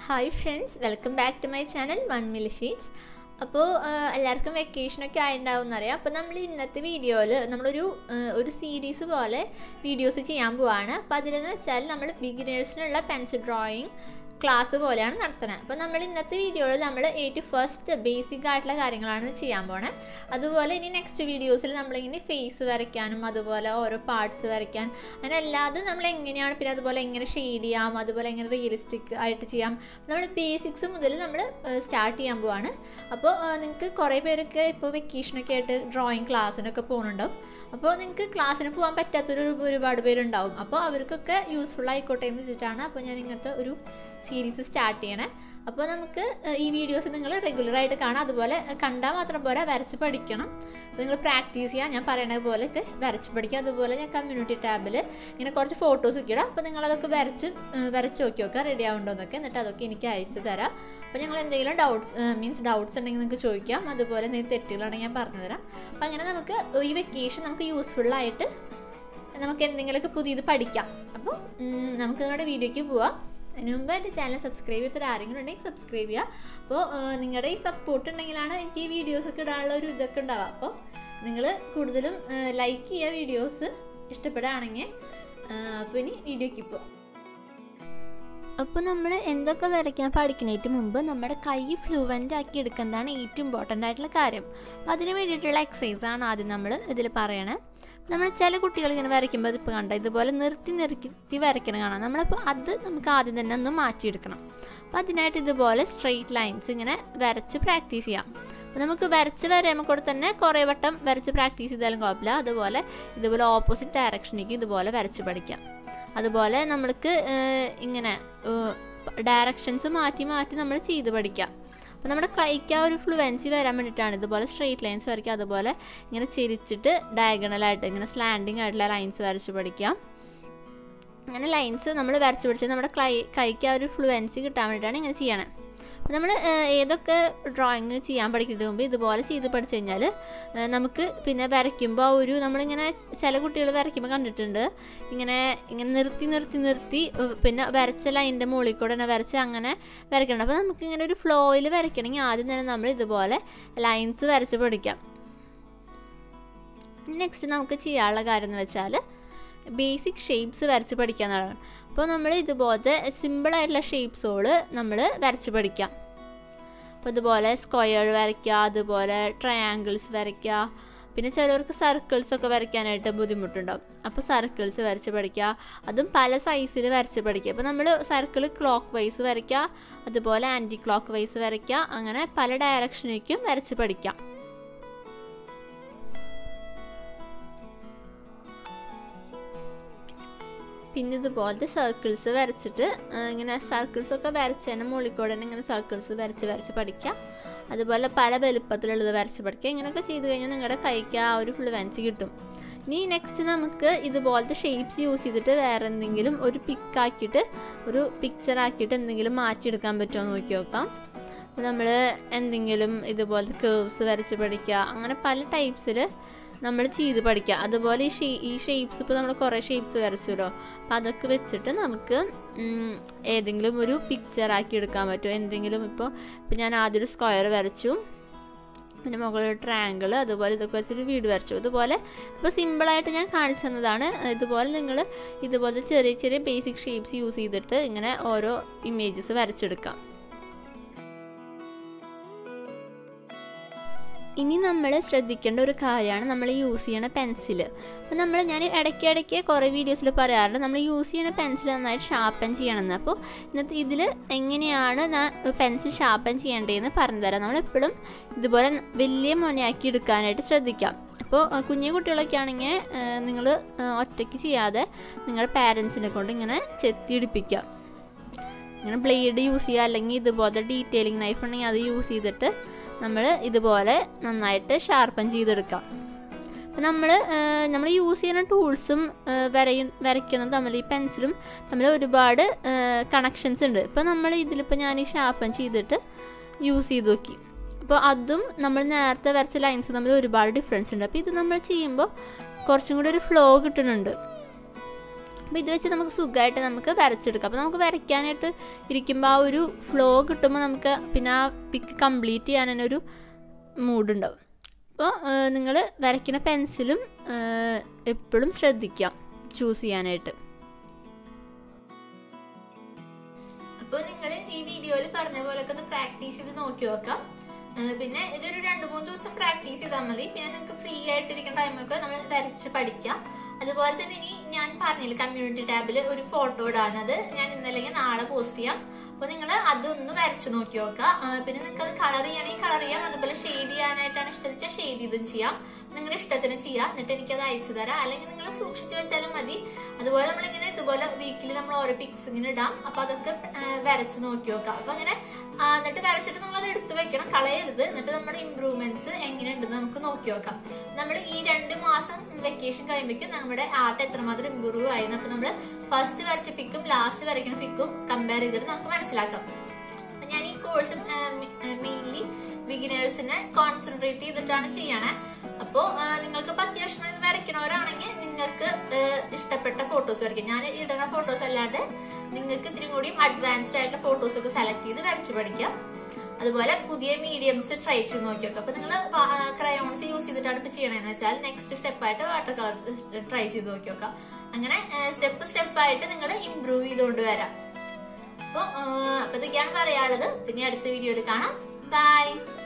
hi friends welcome back to my channel one mil sheets അപ്പോൾ എല്ലാവർക്കും വെക്കേഷനൊക്കെ ആയിട്ടുണ്ടാവും എന്നറിയാം അപ്പോൾ നമ്മൾ ഇന്നത്തെ വീഡിയോയിൽ നമ്മളൊരു ആ, ഒരു സീരീസ് പോലെ വീഡിയോസ് ചെയ്യാൻ പോവാണ് അപ്പോൾ അതിലെന്ന് വെച്ചാൽ നമ്മൾ ബിഗിനേഴ്സിനുള്ള പെൻസിൽ ഡ്രോയിങ് ക്ലാസ് പോലെയാണ് നടത്തുന്നത് അപ്പോൾ നമ്മൾ ഇന്നത്തെ വീഡിയോയിൽ നമ്മൾ ഏറ്റവും ഫസ്റ്റ് ബേസിക് ആയിട്ടുള്ള കാര്യങ്ങളാണ് ചെയ്യാൻ പോണേ അതുപോലെ ഇനി നെക്സ്റ്റ് വീഡിയോസിൽ നമ്മളിങ്ങനെ ഫേസ് വരയ്ക്കാനും അതുപോലെ ഓരോ പാർട്സ് വരയ്ക്കാൻ അങ്ങനെ അല്ലാതെ നമ്മൾ എങ്ങനെയാണ് പിന്നെ അതുപോലെ എങ്ങനെ ഷെയ്ഡ് ചെയ്യാം അതുപോലെ എങ്ങനെ റിയലിസ്റ്റിക് ആയിട്ട് ചെയ്യാം നമ്മൾ ബേസിക്സ് മുതൽ നമ്മൾ സ്റ്റാർട്ട് ചെയ്യാൻ പോവാണ് അപ്പോൾ നിങ്ങൾക്ക് കുറേ പേരൊക്കെ ഇപ്പോൾ വെക്കേഷനൊക്കെ ആയിട്ട് ഡ്രോയിങ് ക്ലാസ്സിനൊക്കെ പോകുന്നുണ്ടാവും അപ്പോൾ നിങ്ങൾക്ക് ക്ലാസ്സിന് പോകാൻ പറ്റാത്തൊരു ഒരുപാട് പേരുണ്ടാവും അപ്പോൾ അവർക്കൊക്കെ യൂസ്ഫുൾ ആയിക്കോട്ടെ എന്ന് വെച്ചിട്ടാണ് അപ്പോൾ ഞാൻ ഇങ്ങനത്തെ ഒരു സീരീസ് സ്റ്റാർട്ട് ചെയ്യണേ അപ്പോൾ നമുക്ക് ഏഹ്, ഈ വീഡിയോസ് നിങ്ങൾ റെഗുലറായിട്ട് കാണാം അതുപോലെ ഏഹ്, കണ്ടാൽ മാത്രം പോരാ വരച്ച് പഠിക്കണം അപ്പോൾ നിങ്ങൾ പ്രാക്ടീസ് ചെയ്യുക ഞാൻ പറയണ പോലെയൊക്കെ വരച്ച് പഠിക്കുക അതുപോലെ ഞാൻ കമ്മ്യൂണിറ്റി ടാബിൽ ഇങ്ങനെ കുറച്ച് ഫോട്ടോസ് ഒക്കെ ഇടാം അപ്പോൾ നിങ്ങളതൊക്കെ വരച്ച് ഏഹ്, വരച്ച് നോക്കി നോക്കുക റെഡി ആവുണ്ടോന്നൊക്കെ എന്നിട്ട് അതൊക്കെ എനിക്ക് അയച്ചു തരാം അപ്പോൾ ഞങ്ങൾ എന്തെങ്കിലും ഡൗട്ട്സ് മീൻസ് ഡൗട്ട്സ് ഉണ്ടെങ്കിൽ നിങ്ങൾക്ക് ചോദിക്കാം അതുപോലെ എന്തെങ്കിലും തെറ്റുകളാണെങ്കിൽ ഞാൻ പറഞ്ഞു തരാം അപ്പോൾ അങ്ങനെ നമുക്ക് ഈ വെക്കേഷൻ നമുക്ക് യൂസ്ഫുള്ളായിട്ട് നമുക്ക് എന്തെങ്കിലുമൊക്കെ പുതിയത് പഠിക്കാം അപ്പോൾ ഉം, നമുക്ക് നമ്മുടെ വീഡിയോയ്ക്ക് പോവാം അതിന് മുമ്പ് എൻ്റെ ചാനൽ സബ്സ്ക്രൈബ് ചെയ്തിട്ട് ആരെങ്കിലും ഉണ്ടെങ്കിൽ സബ്സ്ക്രൈബ് ചെയ്യുക അപ്പോൾ നിങ്ങളുടെ ഈ സപ്പോർട്ട് ഉണ്ടെങ്കിലാണ് എനിക്ക് ഈ വീഡിയോസൊക്കെ ഇടാനുള്ള ഒരു ഇതൊക്കെ ഉണ്ടാവുക അപ്പോൾ നിങ്ങൾ കൂടുതലും ലൈക്ക് ചെയ്യുക വീഡിയോസ് ഇഷ്ടപ്പെടുകയാണെങ്കിൽ അപ്പോൾ ഇനി വീഡിയോയ്ക്ക് പോവാം അപ്പോൾ നമ്മൾ എന്തൊക്കെ വരയ്ക്കാൻ പഠിക്കുന്നതിന് മുമ്പ് നമ്മുടെ കൈ ഫ്ലുവൻ്റ് ആക്കി എടുക്കുന്നതാണ് ഏറ്റവും ഇമ്പോർട്ടൻ്റ് ആയിട്ടുള്ള കാര്യം അപ്പോൾ അതിന് വേണ്ടിയിട്ടുള്ള എക്സസൈസ് ആണ് ആദ്യം നമ്മൾ ഇതിൽ പറയണേ നമ്മൾ ചില കുട്ടികൾ ഇങ്ങനെ വരയ്ക്കുമ്പോൾ ഇപ്പോൾ കണ്ട ഇതുപോലെ നിർത്തി നിർത്തി വരയ്ക്കണം കാണാം നമ്മളപ്പോൾ അത് നമുക്ക് ആദ്യം തന്നെ ഒന്ന് മാറ്റിയെടുക്കണം അപ്പോൾ അതിനായിട്ട് ഇതുപോലെ സ്ട്രെയിറ്റ് ലൈൻസ് ഇങ്ങനെ വരച്ച് പ്രാക്ടീസ് ചെയ്യാം അപ്പോൾ നമുക്ക് വരച്ച് വരയുമ്പോൾ കൂടെ തന്നെ കുറേ വട്ടം വരച്ച് പ്രാക്ടീസ് ചെയ്താലും കുഴപ്പമില്ല അതുപോലെ ഇതുപോലെ ഓപ്പോസിറ്റ് ഡയറക്ഷനിലേക്ക് ഇതുപോലെ വരച്ച് പഠിക്കാം അതുപോലെ നമ്മൾക്ക് ഏഹ്, ഇങ്ങനെ ഡയറക്ഷൻസ് മാറ്റി മാറ്റി നമ്മൾ ചെയ്ത് പഠിക്കാം അപ്പോൾ നമ്മുടെ കൈക്ക് ആ ഒരു ഫ്ലുവൻസി വരാൻ വേണ്ടിയിട്ടാണ് ഇതുപോലെ സ്ട്രെയിറ്റ് ലൈൻസ് വരയ്ക്കുക അതുപോലെ ഇങ്ങനെ ചിരിച്ചിട്ട് ഡയഗണലായിട്ട് ഇങ്ങനെ സ്ലാൻഡിങ് ആയിട്ടുള്ള ലൈൻസ് വരച്ച് പഠിക്കാം അങ്ങനെ ലൈൻസ് നമ്മൾ വരച്ച് പിടിച്ചത് നമ്മുടെ കൈ കൈക്ക് ആ ഒരു ഫ്ലുവൻസി കിട്ടാൻ വേണ്ടിയിട്ടാണ് ഇങ്ങനെ ചെയ്യണത് അപ്പോൾ നമ്മൾ ഏതൊക്കെ ഡ്രോയിങ് ചെയ്യാൻ പഠിക്കുന്നതിന് മുമ്പ് ഇതുപോലെ ചെയ്ത് പഠിച്ചു കഴിഞ്ഞാൽ നമുക്ക് പിന്നെ വരയ്ക്കുമ്പോൾ ആ ഒരു നമ്മളിങ്ങനെ ചില കുട്ടികൾ വരയ്ക്കുമ്പോൾ കണ്ടിട്ടുണ്ട് ഇങ്ങനെ ഇങ്ങനെ നിർത്തി നിർത്തി നിർത്തി ഏഹ്, പിന്നെ വരച്ച ലൈനിൻ്റെ മുകളിൽ കൂടെ തന്നെ വരച്ച് അങ്ങനെ വരയ്ക്കണം അപ്പോൾ നമുക്ക് ഇങ്ങനെ ഒരു ഫ്ലോയിൽ വരയ്ക്കണമെങ്കിൽ ആദ്യം തന്നെ നമ്മൾ ഇതുപോലെ ലൈൻസ് വരച്ച് പഠിക്കാം നെക്സ്റ്റ് നമുക്ക് ചെയ്യാനുള്ള കാര്യം എന്ന് വെച്ചാൽ ബേസിക് ഷേപ്സ് വരച്ച് പഠിക്കുക എന്നുള്ളതാണ് അപ്പോൾ നമ്മൾ ഇതുപോലത്തെ സിമ്പിളായിട്ടുള്ള ഷേപ്സുകൾ നമ്മൾ വരച്ച് പഠിക്കാം അപ്പോൾ ഇതുപോലെ സ്ക്വയർ വരയ്ക്കുക അതുപോലെ ട്രയാങ്കിൾസ് വരയ്ക്കുക പിന്നെ ചിലവർക്ക് സർക്കിൾസ് ഒക്കെ വരയ്ക്കാനായിട്ട് ബുദ്ധിമുട്ടുണ്ടാവും അപ്പോൾ സർക്കിൾസ് വരച്ച് പഠിക്കുക അതും പല സൈസിൽ വരച്ച് പഠിക്കുക അപ്പോൾ നമ്മൾ സർക്കിൾ ക്ലോക്ക് വൈസ് വരയ്ക്കുക അതുപോലെ ആൻറ്റി ക്ലോക്ക് വൈസ് വരയ്ക്കുക അങ്ങനെ പല ഡയറക്ഷനിലേക്കും വരച്ച് പഠിക്കാം പിന്നെ ഇതുപോലത്തെ സർക്കിൾസ് വരച്ചിട്ട് ആ, ഇങ്ങനെ സർക്കിൾസ് ഒക്കെ വരച്ചതിന് മുകളിൽ കൂടെ തന്നെ ഇങ്ങനെ സർക്കിൾസ് വരച്ച് വരച്ച് പഠിക്കാം അതുപോലെ പല വലുപ്പത്തിലുള്ളത് വരച്ച് പഠിക്കുക ഇങ്ങനെയൊക്കെ ചെയ്ത് കഴിഞ്ഞാൽ നിങ്ങളുടെ കൈക്ക് ആ ഒരു ഫ്ലുവൻസി കിട്ടും ഇനി നെക്സ്റ്റ് നമുക്ക് ഇതുപോലത്തെ ഷേപ്സ് യൂസ് ചെയ്തിട്ട് വേറെ എന്തെങ്കിലും ഒരു പിക്കാക്കിയിട്ട് ഒരു പിക്ചർ ആക്കിയിട്ട് എന്തെങ്കിലും മാറ്റിയെടുക്കാൻ പറ്റുമോ എന്ന് നോക്കി നോക്കാം നമ്മൾ എന്തെങ്കിലും ഇതുപോലത്തെ കേവ്സ് വരച്ച് പഠിക്കുക അങ്ങനെ പല ടൈപ്സിൽ നമ്മൾ ചെയ്ത് പഠിക്കുക അതുപോലെ ഈ ഷേ ഈ ഷേപ്സ് ഇപ്പോൾ നമ്മൾ കുറേ ഷേപ്സ് വരച്ചല്ലോ അപ്പോൾ അതൊക്കെ വെച്ചിട്ട് നമുക്ക് ഉം, ഏതെങ്കിലും ഒരു പിക്ചർ ആക്കി എടുക്കാൻ പറ്റും എന്തെങ്കിലും ഇപ്പോൾ ഇപ്പോൾ ഞാൻ ആദ്യം ഒരു സ്ക്വയർ വരച്ചു പിന്നെ മുകളിൽ ട്രയാങ്കിൾ അതുപോലെ ഇതൊക്കെ വെച്ചൊരു വീട് വരച്ചു ഇതുപോലെ ഇപ്പോൾ സിമ്പിളായിട്ട് ഞാൻ കാണിച്ചു തന്നതാണ് ഇതുപോലെ നിങ്ങൾ ഇതുപോലെ ചെറിയ ചെറിയ ബേസിക് ഷേപ്സ് യൂസ് ചെയ്തിട്ട് ഇങ്ങനെ ഓരോ ഇമേജസ് വരച്ചെടുക്കാം ഇനി നമ്മൾ ശ്രദ്ധിക്കേണ്ട ഒരു കാര്യമാണ് നമ്മൾ യൂസ് ചെയ്യണ പെൻസിൽ അപ്പോൾ നമ്മൾ ഞാൻ ഇടയ്ക്ക് ഇടയ്ക്ക് കുറേ വീഡിയോസിൽ പറയാറുണ്ട് നമ്മൾ യൂസ് ചെയ്യണ പെൻസിൽ നന്നായിട്ട് ഷാർപ്പൻ ചെയ്യണമെന്ന് അപ്പോൾ ഇന്നത്തെ ഇതിൽ എങ്ങനെയാണ് ഞാൻ പെൻസിൽ ഷാർപ്പൻ ചെയ്യേണ്ടതെന്ന് പറഞ്ഞു തരാം നമ്മളെപ്പോഴും ഇതുപോലെ വലിയ മൊനയാക്കി എടുക്കാനായിട്ട് ശ്രദ്ധിക്കാം അപ്പോൾ അഹ് കുഞ്ഞു കുട്ടികളൊക്കെ ആണെങ്കിൽ നിങ്ങൾ ഒറ്റയ്ക്ക് ചെയ്യാതെ നിങ്ങളുടെ പാരൻസിനെ കൊണ്ട് ഇങ്ങനെ ചെത്തിയിടിപ്പിക്കാം ഇങ്ങനെ ബ്ലേഡ് യൂസ് ചെയ്യുക അല്ലെങ്കിൽ ഇതുപോലത്തെ ഡീറ്റെയിലിംഗ് നൈഫ് ഉണ്ടെങ്കിൽ അത് യൂസ് ചെയ്തിട്ട് നമ്മൾ ഇതുപോലെ നന്നായിട്ട് ഷാർപ്പൻ ചെയ്തെടുക്കാം അപ്പം നമ്മൾ നമ്മൾ യൂസ് ചെയ്യുന്ന ടൂൾസും വരയും വരയ്ക്കുന്നതും തമ്മിൽ ഈ പെൻസിലും തമ്മിൽ ഒരുപാട് കണക്ഷൻസ് ഉണ്ട് ഇപ്പോൾ നമ്മൾ ഇതിലിപ്പോൾ ഞാൻ ഈ ഷാർപ്പൻ ചെയ്തിട്ട് യൂസ് ചെയ്ത് നോക്കി അപ്പോൾ അതും നമ്മൾ നേരത്തെ വരച്ച ലൈൻസ് തമ്മിൽ ഒരുപാട് ഡിഫറൻസ് ഉണ്ട് അപ്പോൾ ഇത് നമ്മൾ ചെയ്യുമ്പോൾ കുറച്ചും കൂടി ഒരു ഫ്ലോ കിട്ടുന്നുണ്ട് അപ്പോൾ ഇത് വെച്ച് നമുക്ക് സുഖമായിട്ട് നമുക്ക് വരച്ചെടുക്കാം അപ്പോൾ നമുക്ക് വരയ്ക്കാനായിട്ട് ഇരിക്കുമ്പോൾ ആ ഒരു ഫ്ലോ കിട്ടുമ്പോൾ നമുക്ക് പിന്നെ ആ പിക്ക് കംപ്ലീറ്റ് ചെയ്യാൻ തന്നെ ഒരു മൂഡുണ്ടാവും അപ്പോൾ നിങ്ങൾ വരയ്ക്കുന്ന പെൻസിലും എപ്പോഴും ശ്രദ്ധിക്കാം ചൂസ് ചെയ്യാനായിട്ട് അപ്പോൾ നിങ്ങൾ ഈ വീഡിയോയിൽ പറഞ്ഞ പോലൊക്കെ ഒന്ന് പ്രാക്ടീസ് ചെയ്ത് നോക്കി നോക്കാം ഏഹ് പിന്നെ ഇതൊരു രണ്ട് മൂന്ന് ദിവസം പ്രാക്ടീസ് ചെയ്താൽ മതി പിന്നെ നിങ്ങൾക്ക് ഫ്രീ ആയിട്ടിരിക്കുന്ന ടൈമൊക്കെ നമ്മൾ വരച്ച് പഠിക്കാം അതുപോലെ തന്നെ ഇനി ഞാൻ പറഞ്ഞില്ല കമ്മ്യൂണിറ്റി ടാബിൽ ഒരു ഫോട്ടോ ഇടാനത് ഞാൻ ഇന്നല്ലെങ്കിൽ നാളെ പോസ്റ്റ് ചെയ്യാം അപ്പൊ നിങ്ങൾ അതൊന്ന് വരച്ച് നോക്കി നോക്കുക ആ, പിന്നെ നിങ്ങൾക്ക് അത് കളർ ചെയ്യണമെങ്കിൽ കളർ ചെയ്യാം അതുപോലെ ഷെയ്ഡ് ചെയ്യാനായിട്ടാണ് ഇഷ്ടം വെച്ചാൽ ഷെയ്ഡ് ചെയ്തും ചെയ്യാം നിങ്ങളുടെ ഇഷ്ടത്തിന് ചെയ്യാം എന്നിട്ട് എനിക്കത് അയച്ചു തരാം അല്ലെങ്കിൽ നിങ്ങൾ സൂക്ഷിച്ചു വെച്ചാലും മതി അതുപോലെ നമ്മളിങ്ങനെ ഇതുപോലെ വീക്കിലി നമ്മൾ ഓരോ പിക്സ് ഇങ്ങനെ ഇടാം അപ്പൊ അതൊക്കെ ആ, വരച്ച് നോക്കി നോക്കാം അപ്പൊ അങ്ങനെ ആ, എന്നിട്ട് വരച്ചിട്ട് നിങ്ങൾ അത് എടുത്തു വെക്കണം കളയരുത് എന്നിട്ട് നമ്മുടെ ഇമ്പ്രൂവ്മെന്റ്സ് എങ്ങനെയുണ്ടെന്ന് നമുക്ക് നോക്കി നോക്കാം നമ്മൾ ഈ രണ്ട് മാസം വെക്കേഷൻ കഴിയുമ്പോഴേക്കും നമ്മുടെ ആർട്ട് എത്രമാത്രം ഇമ്പ്രൂവ് ആയിരുന്നു അപ്പൊ നമ്മൾ ഫസ്റ്റ് വരച്ച പിക്കും ലാസ്റ്റ് വരയ്ക്കുന്ന പിക്കും കമ്പയർ ചെയ്തിട്ട് നമുക്ക് മനസ്സിലാക്കാം അപ്പൊ ഞാൻ ഈ കോഴ്സ് മെയിൻലി ബിഗിനേഴ്സിനെ കോൺസെൻട്രേറ്റ് ചെയ്തിട്ടാണ് ചെയ്യണേ അപ്പോ ആ, നിങ്ങൾക്ക് ഇപ്പൊ അത്യാവശ്യം ഇത് വരയ്ക്കണവരാണെങ്കിൽ നിങ്ങൾക്ക് ആ, ഇഷ്ടപ്പെട്ട ഫോട്ടോസ് വരയ്ക്കാം ഞാൻ ഇടുന്ന ഫോട്ടോസ് അല്ലാണ്ട് നിങ്ങൾക്ക് ഇത്തിരി കൂടിയും അഡ്വാൻസ്ഡ് ആയിട്ടുള്ള ഫോട്ടോസ് ഒക്കെ സെലക്ട് ചെയ്ത് വരച്ചു പഠിക്കാം അതുപോലെ പുതിയ മീഡിയംസ് ട്രൈ ചെയ്ത് നോക്കി നോക്കാം അപ്പൊ നിങ്ങൾ ക്രയോൺസ് യൂസ് ചെയ്തിട്ടാണ് ഇപ്പൊ ചെയ്യണമെന്ന് വെച്ചാൽ നെക്സ്റ്റ് സ്റ്റെപ്പായിട്ട് വാട്ടർ കളർ ട്രൈ ചെയ്ത് നോക്കി നോക്കാം അങ്ങനെ സ്റ്റെപ്പ് സ്റ്റെപ്പായിട്ട് നിങ്ങൾ ഇംപ്രൂവ് ചെയ്തുകൊണ്ട് വരാം അപ്പൊ അപ്പൊ ഇതൊക്കെയാണ് പറയാനുള്ളത് പിന്നെ അടുത്ത വീഡിയോയിൽ കാണാം ബൈ